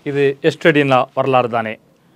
இது எஸ்டடினா வரலாறு தானே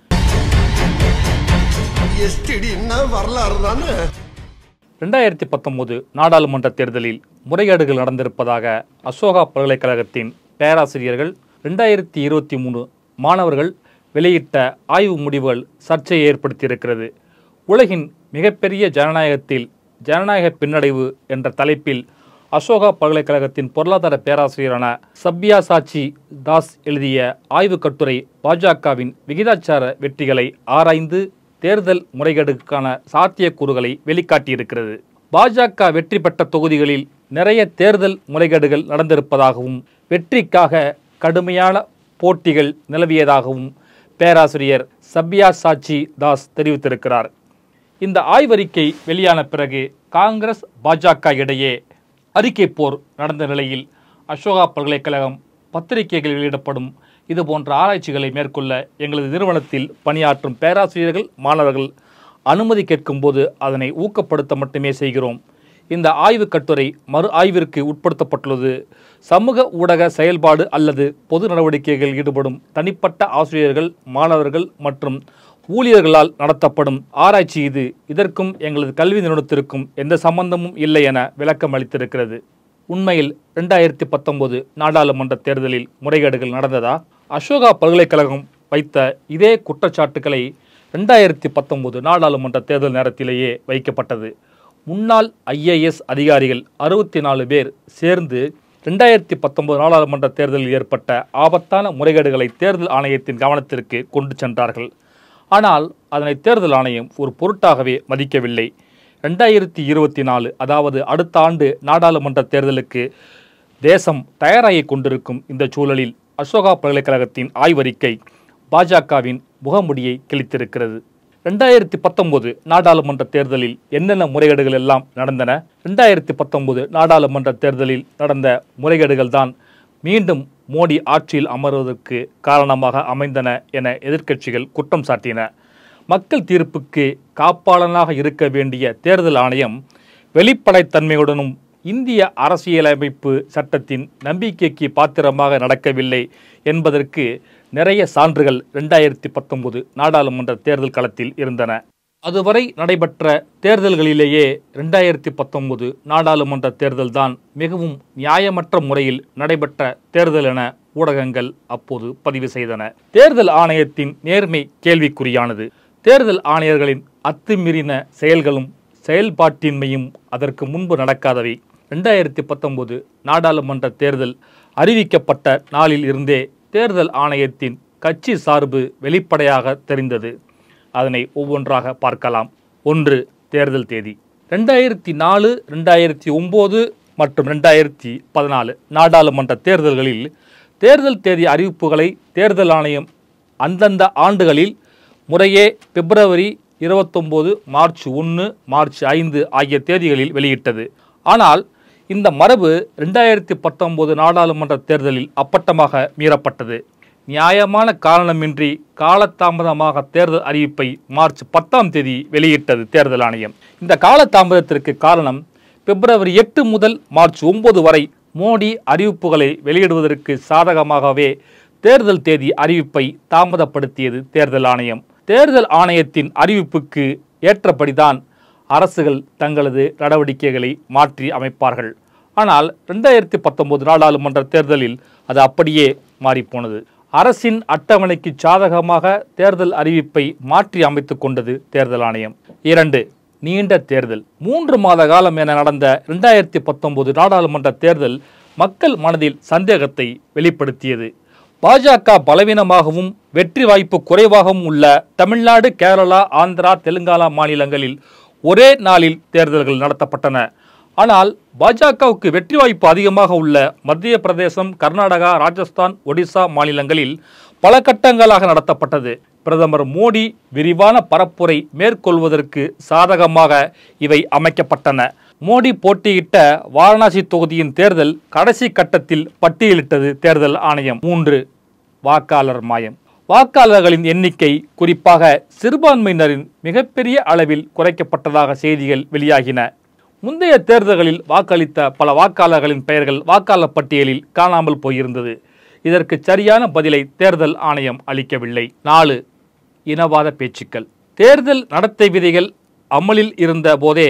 எஸ்டிடின்னா வரலாறு தானே ரெண்டாயிரத்தி பத்தொன்பது நாடாளுமன்ற தேர்தலில் முறைகேடுகள் நடந்திருப்பதாக அசோகா பல்கலைக்கழகத்தின் பேராசிரியர்கள் ரெண்டாயிரத்தி இருபத்தி மூணு மாணவர்கள் வெளியிட்ட ஆய்வு முடிவுகள் சர்ச்சையை ஏற்படுத்தியிருக்கிறது உலகின் மிகப்பெரிய ஜனநாயகத்தில் ஜனநாயக பின்னடைவு என்ற தலைப்பில் அசோகா பல்கலைக்கழகத்தின் பொருளாதார பேராசிரியரான சப்யா சாச்சி தாஸ் எழுதிய ஆய்வுக் கட்டுரை பாஜகவின் விகிதாச்சார வெற்றிகளை ஆராய்ந்து தேர்தல் முறைகேடுக்கான சாத்தியக்கூறுகளை வெளிக்காட்டியிருக்கிறது பாஜக வெற்றி பெற்ற தொகுதிகளில் நிறைய தேர்தல் முறைகேடுகள் நடந்திருப்பதாகவும் வெற்றிக்காக கடுமையான போட்டிகள் நிலவியதாகவும் பேராசிரியர் சப்யா சாச்சி தாஸ் தெரிவித்திருக்கிறார் இந்த ஆய்வறிக்கை வெளியான பிறகு காங்கிரஸ் பாஜக இடையே அறிக்கை போர் நடந்த நிலையில் அசோகா பல்கலைக்கழகம் பத்திரிகைகள் வெளியிடப்படும் இது போன்ற ஆராய்ச்சிகளை மேற்கொள்ள எங்களது நிறுவனத்தில் பணியாற்றும் பேராசிரியர்கள் மாணவர்கள் அனுமதி கேட்கும்போது அதனை ஊக்கப்படுத்த மட்டுமே செய்கிறோம் இந்த ஆய்வுக் கட்டுரை மறு ஆய்விற்கு உட்படுத்தப்பட்டுள்ளது சமூக ஊடக செயல்பாடு அல்லது பொது நடவடிக்கைகளில் ஈடுபடும் தனிப்பட்ட ஆசிரியர்கள் மாணவர்கள் மற்றும் ஊழியர்களால் நடத்தப்படும் ஆராய்ச்சி இது இதற்கும் எங்களது கல்வி நிறுவனத்திற்கும் எந்த சம்பந்தமும் இல்லை என விளக்கம் அளித்திருக்கிறது உண்மையில் ரெண்டாயிரத்தி பத்தொன்பது நாடாளுமன்ற தேர்தலில் முறைகேடுகள் நடந்ததா அசோகா பல்கலைக்கழகம் வைத்த இதே குற்றச்சாட்டுக்களை ரெண்டாயிரத்தி பத்தொன்பது நாடாளுமன்ற தேர்தல் நேரத்திலேயே வைக்கப்பட்டது முன்னாள் ஐஏஎஸ் அதிகாரிகள் அறுபத்தி நாலு பேர் சேர்ந்து ரெண்டாயிரத்தி பத்தொன்பது நாடாளுமன்ற தேர்தலில் ஏற்பட்ட ஆபத்தான முறைகேடுகளை தேர்தல் ஆணையத்தின் கவனத்திற்கு கொண்டு சென்றார்கள் ஆனால் அதனை தேர்தல் ஆணையம் ஒரு பொருட்டாகவே மதிக்கவில்லை ரெண்டாயிரத்தி இருபத்தி நாலு அதாவது அடுத்த ஆண்டு நாடாளுமன்ற தேர்தலுக்கு தேசம் தயாராகிக் கொண்டிருக்கும் இந்த சூழலில் அசோகா பல்கலைக்கழகத்தின் ஆய்வறிக்கை பாஜகவின் முகமுடியை கிழித்திருக்கிறது ரெண்டாயிரத்தி பத்தொன்பது நாடாளுமன்ற தேர்தலில் என்னென்ன முறைகேடுகள் எல்லாம் நடந்தன ரெண்டாயிரத்தி பத்தொன்பது நாடாளுமன்ற தேர்தலில் நடந்த முறைகேடுகள் தான் மீண்டும் மோடி ஆட்சியில் அமர்வதற்கு காரணமாக அமைந்தன என எதிர்க்கட்சிகள் குற்றம் சாட்டின மக்கள் தீர்ப்புக்கு காப்பாளனாக இருக்க வேண்டிய தேர்தல் ஆணையம் வெளிப்படைத்தன்மையுடனும் இந்திய அரசியலமைப்பு சட்டத்தின் நம்பிக்கைக்கு பாத்திரமாக நடக்கவில்லை என்பதற்கு நிறைய சான்றுகள் ரெண்டாயிரத்தி பத்தொன்பது நாடாளுமன்ற தேர்தல் களத்தில் இருந்தன அதுவரை நடைபெற்ற தேர்தல்களிலேயே ரெண்டாயிரத்தி பத்தொன்பது நாடாளுமன்ற தேர்தல்தான் மிகவும் நியாயமற்ற முறையில் நடைபெற்ற தேர்தல் என ஊடகங்கள் அப்போது பதிவு செய்தன தேர்தல் ஆணையத்தின் நேர்மை கேள்விக்குறியானது தேர்தல் ஆணையர்களின் அத்துமீறின செயல்களும் செயல்பாட்டின்மையும் அதற்கு முன்பு நடக்காதவை ரெண்டாயிரத்தி பத்தொன்பது நாடாளுமன்ற தேர்தல் அறிவிக்கப்பட்ட நாளில் இருந்தே தேர்தல் ஆணையத்தின் கட்சி சார்பு வெளிப்படையாக தெரிந்தது அதனை ஒவ்வொன்றாக பார்க்கலாம் ஒன்று தேர்தல் தேதி ரெண்டாயிரத்தி நாலு ரெண்டாயிரத்தி ஒம்பது மற்றும் ரெண்டாயிரத்தி பதினாலு நாடாளுமன்ற தேர்தல்களில் தேர்தல் தேதி அறிவிப்புகளை தேர்தல் ஆணையம் அந்தந்த ஆண்டுகளில் முறையே பிப்ரவரி இருபத்தொம்போது மார்ச் ஒன்று மார்ச் ஐந்து ஆகிய தேதிகளில் வெளியிட்டது ஆனால் இந்த மரபு ரெண்டாயிரத்தி பத்தொம்போது நாடாளுமன்ற தேர்தலில் அப்பட்டமாக மீறப்பட்டது நியாயமான காரணமின்றி காலதாமதமாக தேர்தல் அறிவிப்பை மார்ச் பத்தாம் தேதி வெளியிட்டது தேர்தல் ஆணையம் இந்த காலதாமதத்திற்கு காரணம் பிப்ரவரி எட்டு முதல் மார்ச் ஒன்பது வரை மோடி அறிவிப்புகளை வெளியிடுவதற்கு சாதகமாகவே தேர்தல் தேதி அறிவிப்பை தாமதப்படுத்தியது தேர்தல் ஆணையம் தேர்தல் ஆணையத்தின் அறிவிப்புக்கு ஏற்றபடிதான் அரசுகள் தங்களது நடவடிக்கைகளை மாற்றி அமைப்பார்கள் ஆனால் ரெண்டாயிரத்தி பத்தொன்பது நாடாளுமன்ற தேர்தலில் அது அப்படியே மாறிப்போனது அரசின் அட்டவணைக்கு சாதகமாக தேர்தல் அறிவிப்பை மாற்றி அமைத்துக் கொண்டது தேர்தல் ஆணையம் இரண்டு நீண்ட தேர்தல் மூன்று மாத காலம் என நடந்த ரெண்டாயிரத்தி பத்தொன்பது நாடாளுமன்ற தேர்தல் மக்கள் மனதில் சந்தேகத்தை வெளிப்படுத்தியது பாஜக பலவீனமாகவும் வெற்றி வாய்ப்பு குறைவாகவும் உள்ள தமிழ்நாடு கேரளா ஆந்திரா தெலுங்கானா மாநிலங்களில் ஒரே நாளில் தேர்தல்கள் நடத்தப்பட்டன ஆனால் பாஜகவுக்கு வெற்றி வாய்ப்பு அதிகமாக உள்ள மத்திய பிரதேசம் கர்நாடகா ராஜஸ்தான் ஒடிசா மாநிலங்களில் பல கட்டங்களாக நடத்தப்பட்டது பிரதமர் மோடி விரிவான பரப்புரை மேற்கொள்வதற்கு சாதகமாக இவை அமைக்கப்பட்டன மோடி போட்டியிட்ட வாரணாசி தொகுதியின் தேர்தல் கடைசி கட்டத்தில் பட்டியலிட்டது தேர்தல் ஆணையம் மூன்று வாக்காளர் மாயம் வாக்காளர்களின் எண்ணிக்கை குறிப்பாக சிறுபான்மையினரின் மிகப்பெரிய அளவில் குறைக்கப்பட்டதாக செய்திகள் வெளியாகின முந்தைய தேர்தல்களில் வாக்களித்த பல வாக்காளர்களின் பெயர்கள் வாக்காளர் பட்டியலில் காணாமல் போயிருந்தது இதற்கு சரியான பதிலை தேர்தல் ஆணையம் அளிக்கவில்லை நாலு இனவாத பேச்சுக்கள் தேர்தல் நடத்தை விதிகள் அமலில் இருந்த போதே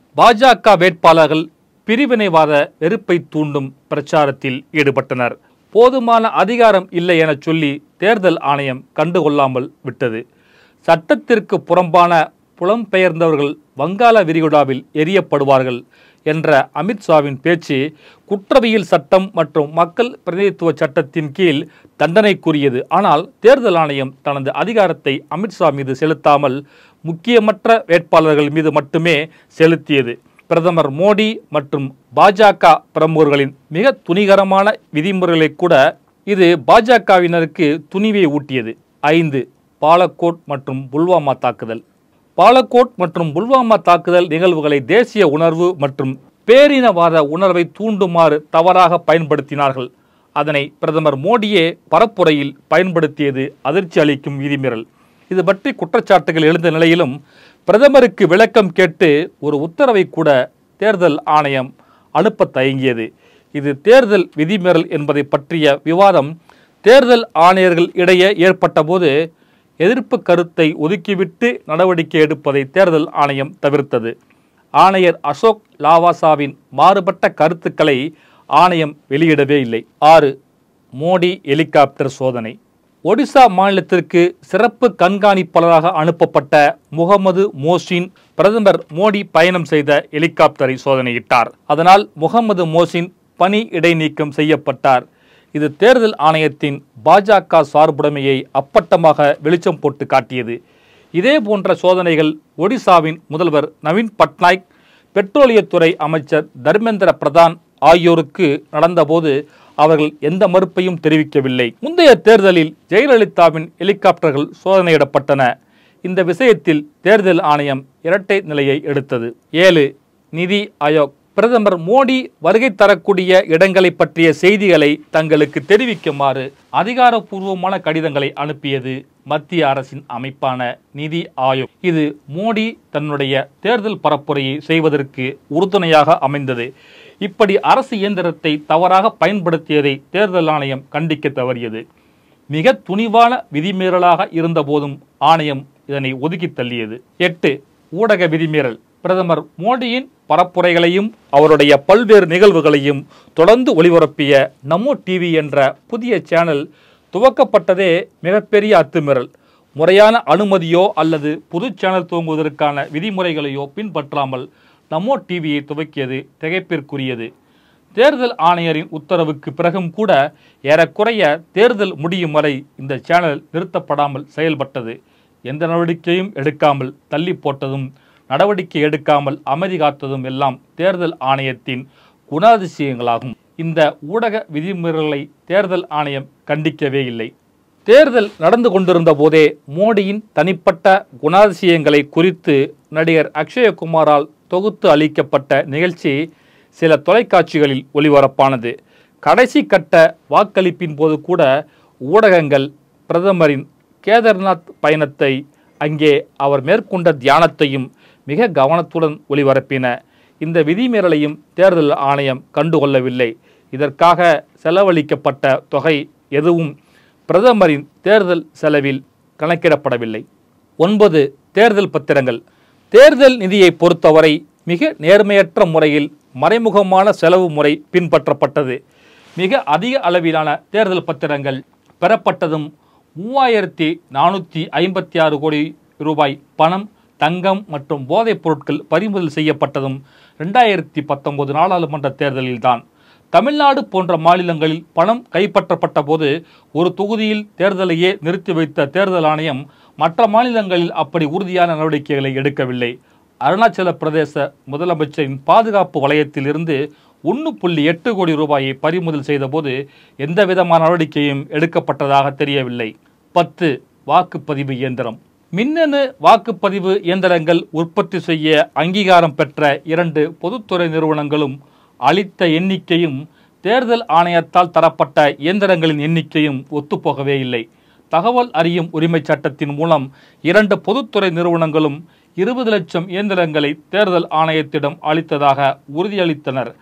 பாஜக வேட்பாளர்கள் பிரிவினைவாத வெறுப்பை தூண்டும் பிரச்சாரத்தில் ஈடுபட்டனர் போதுமான அதிகாரம் இல்லை என சொல்லி தேர்தல் ஆணையம் கண்டுகொள்ளாமல் விட்டது சட்டத்திற்கு புறம்பான புலம்பெயர்ந்தவர்கள் வங்காள விரிகுடாவில் எரியப்படுவார்கள் என்ற அமித்ஷாவின் பேச்சு குற்றவியல் சட்டம் மற்றும் மக்கள் பிரதிநிதித்துவ சட்டத்தின் கீழ் தண்டனைக்குரியது ஆனால் தேர்தல் ஆணையம் தனது அதிகாரத்தை அமித்ஷா மீது செலுத்தாமல் முக்கியமற்ற வேட்பாளர்கள் மீது மட்டுமே செலுத்தியது பிரதமர் மோடி மற்றும் பாஜக பிரமுகர்களின் மிக துணிகரமான விதிமுறைகளை கூட இது பாஜகவினருக்கு துணிவை ஊட்டியது ஐந்து பாலக்கோட் மற்றும் புல்வாமா தாக்குதல் பாலக்கோட் மற்றும் புல்வாமா தாக்குதல் நிகழ்வுகளை தேசிய உணர்வு மற்றும் பேரினவாத உணர்வை தூண்டுமாறு தவறாக பயன்படுத்தினார்கள் அதனை பிரதமர் மோடியே பரப்புரையில் பயன்படுத்தியது அதிர்ச்சி அளிக்கும் விதிமீறல் இது பற்றி குற்றச்சாட்டுகள் எழுந்த நிலையிலும் பிரதமருக்கு விளக்கம் கேட்டு ஒரு உத்தரவை கூட தேர்தல் ஆணையம் அனுப்ப தயங்கியது இது தேர்தல் விதிமீறல் என்பதை பற்றிய விவாதம் தேர்தல் ஆணையர்கள் இடையே ஏற்பட்டபோது எதிர்ப்பு கருத்தை ஒதுக்கிவிட்டு நடவடிக்கை எடுப்பதை தேர்தல் ஆணையம் தவிர்த்தது ஆணையர் அசோக் லாவாசாவின் மாறுபட்ட கருத்துக்களை ஆணையம் வெளியிடவே இல்லை ஆறு மோடி ஹெலிகாப்டர் சோதனை ஒடிசா மாநிலத்திற்கு சிறப்பு கண்காணிப்பாளராக அனுப்பப்பட்ட முகமது மோசின் பிரதமர் மோடி பயணம் செய்த ஹெலிகாப்டரை சோதனையிட்டார் அதனால் முகமது மோசின் பணி இடைநீக்கம் செய்யப்பட்டார் இது தேர்தல் ஆணையத்தின் பாஜக சார்புடைமையை அப்பட்டமாக வெளிச்சம் போட்டு காட்டியது இதே போன்ற சோதனைகள் ஒடிசாவின் முதல்வர் நவீன் பட்நாயக் பெட்ரோலியத்துறை அமைச்சர் தர்மேந்திர பிரதான் ஆகியோருக்கு நடந்தபோது அவர்கள் எந்த மறுப்பையும் தெரிவிக்கவில்லை முந்தைய தேர்தலில் ஜெயலலிதாவின் ஹெலிகாப்டர்கள் சோதனையிடப்பட்டன இந்த விஷயத்தில் தேர்தல் ஆணையம் இரட்டை நிலையை எடுத்தது ஏழு நிதி ஆயோக் பிரதமர் மோடி வருகை தரக்கூடிய இடங்களை பற்றிய செய்திகளை தங்களுக்கு தெரிவிக்குமாறு அதிகாரப்பூர்வமான கடிதங்களை அனுப்பியது மத்திய அரசின் அமைப்பான நிதி ஆயோக் இது மோடி தன்னுடைய தேர்தல் பரப்புரையை செய்வதற்கு உறுதுணையாக அமைந்தது இப்படி அரசு இயந்திரத்தை தவறாக பயன்படுத்தியதை தேர்தல் ஆணையம் கண்டிக்க தவறியது மிக துணிவான விதிமீறலாக இருந்தபோதும் ஆணையம் இதனை ஒதுக்கி தள்ளியது எட்டு ஊடக விதிமீறல் பிரதமர் மோடியின் பரப்புரைகளையும் அவருடைய பல்வேறு நிகழ்வுகளையும் தொடர்ந்து ஒளிபரப்பிய நமோ டிவி என்ற புதிய சேனல் துவக்கப்பட்டதே மிகப்பெரிய அத்துமீறல் முறையான அனுமதியோ அல்லது புது சேனல் துவங்குவதற்கான விதிமுறைகளையோ பின்பற்றாமல் நமோ டிவியை துவக்கியது திகைப்பிற்குரியது தேர்தல் ஆணையரின் உத்தரவுக்கு பிறகும் கூட ஏறக்குறைய தேர்தல் முடியும் வரை இந்த சேனல் நிறுத்தப்படாமல் செயல்பட்டது எந்த நடவடிக்கையும் எடுக்காமல் தள்ளி போட்டதும் நடவடிக்கை எடுக்காமல் அமைதி காத்ததும் எல்லாம் தேர்தல் ஆணையத்தின் குணாதிசயங்களாகும் இந்த ஊடக விதிமுறைகளை தேர்தல் ஆணையம் கண்டிக்கவே இல்லை தேர்தல் நடந்து கொண்டிருந்த போதே மோடியின் தனிப்பட்ட குணாதிசயங்களை குறித்து நடிகர் அக்ஷயகுமாரால் தொகுத்து அளிக்கப்பட்ட நிகழ்ச்சி சில தொலைக்காட்சிகளில் ஒளிபரப்பானது கடைசி கட்ட வாக்களிப்பின் போது கூட ஊடகங்கள் பிரதமரின் கேதார்நாத் பயணத்தை அங்கே அவர் மேற்கொண்ட தியானத்தையும் மிக கவனத்துடன் ஒளிபரப்பின இந்த விதிமீறலையும் தேர்தல் ஆணையம் கண்டுகொள்ளவில்லை இதற்காக செலவழிக்கப்பட்ட தொகை எதுவும் பிரதமரின் தேர்தல் செலவில் கணக்கிடப்படவில்லை ஒன்பது தேர்தல் பத்திரங்கள் தேர்தல் நிதியை பொறுத்தவரை மிக நேர்மையற்ற முறையில் மறைமுகமான செலவு முறை பின்பற்றப்பட்டது மிக அதிக அளவிலான தேர்தல் பத்திரங்கள் பெறப்பட்டதும் மூவாயிரத்தி நானூற்றி ஐம்பத்தி ஆறு கோடி ரூபாய் பணம் தங்கம் மற்றும் போதைப் பொருட்கள் பறிமுதல் செய்யப்பட்டதும் ரெண்டாயிரத்தி பத்தொன்பது நாடாளுமன்ற தேர்தலில்தான் தமிழ்நாடு போன்ற மாநிலங்களில் பணம் கைப்பற்றப்பட்ட போது ஒரு தொகுதியில் தேர்தலையே நிறுத்தி வைத்த தேர்தல் ஆணையம் மற்ற மாநிலங்களில் அப்படி உறுதியான நடவடிக்கைகளை எடுக்கவில்லை அருணாச்சல பிரதேச முதலமைச்சரின் பாதுகாப்பு வலயத்தில் இருந்து ஒன்று புள்ளி எட்டு கோடி ரூபாயை பறிமுதல் செய்தபோது எந்த விதமான நடவடிக்கையும் எடுக்கப்பட்டதாக தெரியவில்லை பத்து வாக்குப்பதிவு இயந்திரம் மின்னணு வாக்குப்பதிவு இயந்திரங்கள் உற்பத்தி செய்ய அங்கீகாரம் பெற்ற இரண்டு பொதுத்துறை நிறுவனங்களும் அளித்த எண்ணிக்கையும் தேர்தல் ஆணையத்தால் தரப்பட்ட இயந்திரங்களின் எண்ணிக்கையும் ஒத்துப்போகவே இல்லை தகவல் அறியும் உரிமை சட்டத்தின் மூலம் இரண்டு பொதுத்துறை நிறுவனங்களும் இருபது லட்சம் இயந்திரங்களை தேர்தல் ஆணையத்திடம் அளித்ததாக உறுதியளித்தனர்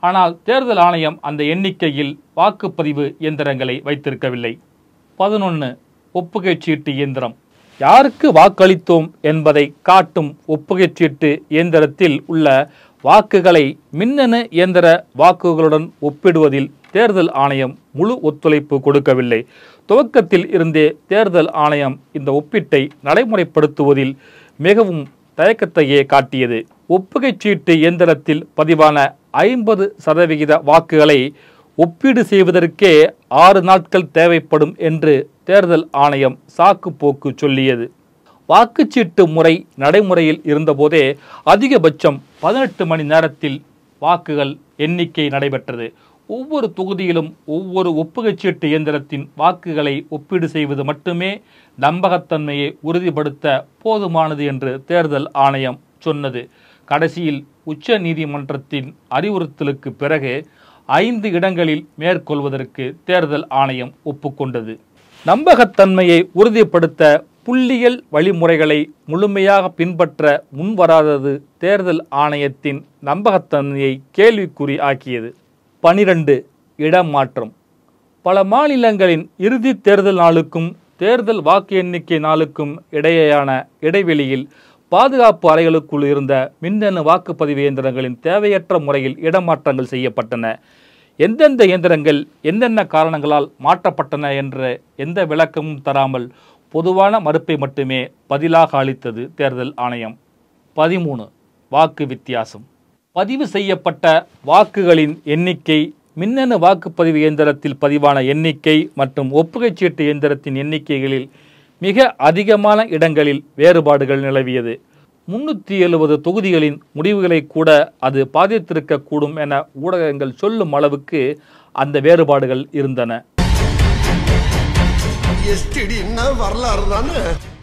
ஆனால் தேர்தல் ஆணையம் அந்த எண்ணிக்கையில் வாக்குப்பதிவு இயந்திரங்களை வைத்திருக்கவில்லை பதினொன்று ஒப்புகைச் சீட்டு இயந்திரம் யாருக்கு வாக்களித்தோம் என்பதை காட்டும் ஒப்புகைச் சீட்டு இயந்திரத்தில் உள்ள வாக்குகளை மின்னணு இயந்திர வாக்குகளுடன் ஒப்பிடுவதில் தேர்தல் ஆணையம் முழு ஒத்துழைப்பு கொடுக்கவில்லை துவக்கத்தில் இருந்தே தேர்தல் ஆணையம் இந்த ஒப்பீட்டை நடைமுறைப்படுத்துவதில் மிகவும் தயக்கத்தையே காட்டியது ஒப்புகைச் சீட்டு இயந்திரத்தில் பதிவான ஐம்பது சதவிகித வாக்குகளை ஒப்பீடு செய்வதற்கே ஆறு நாட்கள் தேவைப்படும் என்று தேர்தல் ஆணையம் சாக்கு போக்கு சொல்லியது வாக்குச்சீட்டு முறை நடைமுறையில் இருந்தபோதே அதிகபட்சம் பதினெட்டு மணி நேரத்தில் வாக்குகள் எண்ணிக்கை நடைபெற்றது ஒவ்வொரு தொகுதியிலும் ஒவ்வொரு ஒப்புகைச்சீட்டு இயந்திரத்தின் வாக்குகளை ஒப்பீடு செய்வது மட்டுமே நம்பகத்தன்மையை உறுதிப்படுத்த போதுமானது என்று தேர்தல் ஆணையம் சொன்னது கடைசியில் உச்ச நீதிமன்றத்தின் அறிவுறுத்தலுக்கு பிறகு ஐந்து இடங்களில் மேற்கொள்வதற்கு தேர்தல் ஆணையம் ஒப்புக்கொண்டது நம்பகத்தன்மையை உறுதிப்படுத்த புள்ளியியல் வழிமுறைகளை முழுமையாக பின்பற்ற முன்வராதது தேர்தல் ஆணையத்தின் நம்பகத்தன்மையை கேள்விக்குறி ஆக்கியது பனிரெண்டு இடமாற்றம் பல மாநிலங்களின் இறுதி தேர்தல் நாளுக்கும் தேர்தல் வாக்கு எண்ணிக்கை நாளுக்கும் இடையேயான இடைவெளியில் பாதுகாப்பு அறைகளுக்குள் இருந்த மின்னணு வாக்குப்பதிவு இயந்திரங்களின் தேவையற்ற முறையில் இடமாற்றங்கள் செய்யப்பட்டன எந்தெந்த இயந்திரங்கள் என்னென்ன காரணங்களால் மாற்றப்பட்டன என்ற எந்த விளக்கமும் தராமல் பொதுவான மறுப்பை மட்டுமே பதிலாக அளித்தது தேர்தல் ஆணையம் பதிமூணு வாக்கு வித்தியாசம் பதிவு செய்யப்பட்ட வாக்குகளின் எண்ணிக்கை மின்னணு வாக்குப்பதிவு இயந்திரத்தில் பதிவான எண்ணிக்கை மற்றும் ஒப்புகைச் சீட்டு இயந்திரத்தின் எண்ணிக்கைகளில் மிக அதிகமான இடங்களில் வேறுபாடுகள் நிலவியது முன்னூற்றி எழுபது தொகுதிகளின் முடிவுகளை கூட அது பாதித்திருக்கக்கூடும் என ஊடகங்கள் சொல்லும் அளவுக்கு அந்த வேறுபாடுகள் இருந்தன எஸ்டிடின்னா வரலாறு தானே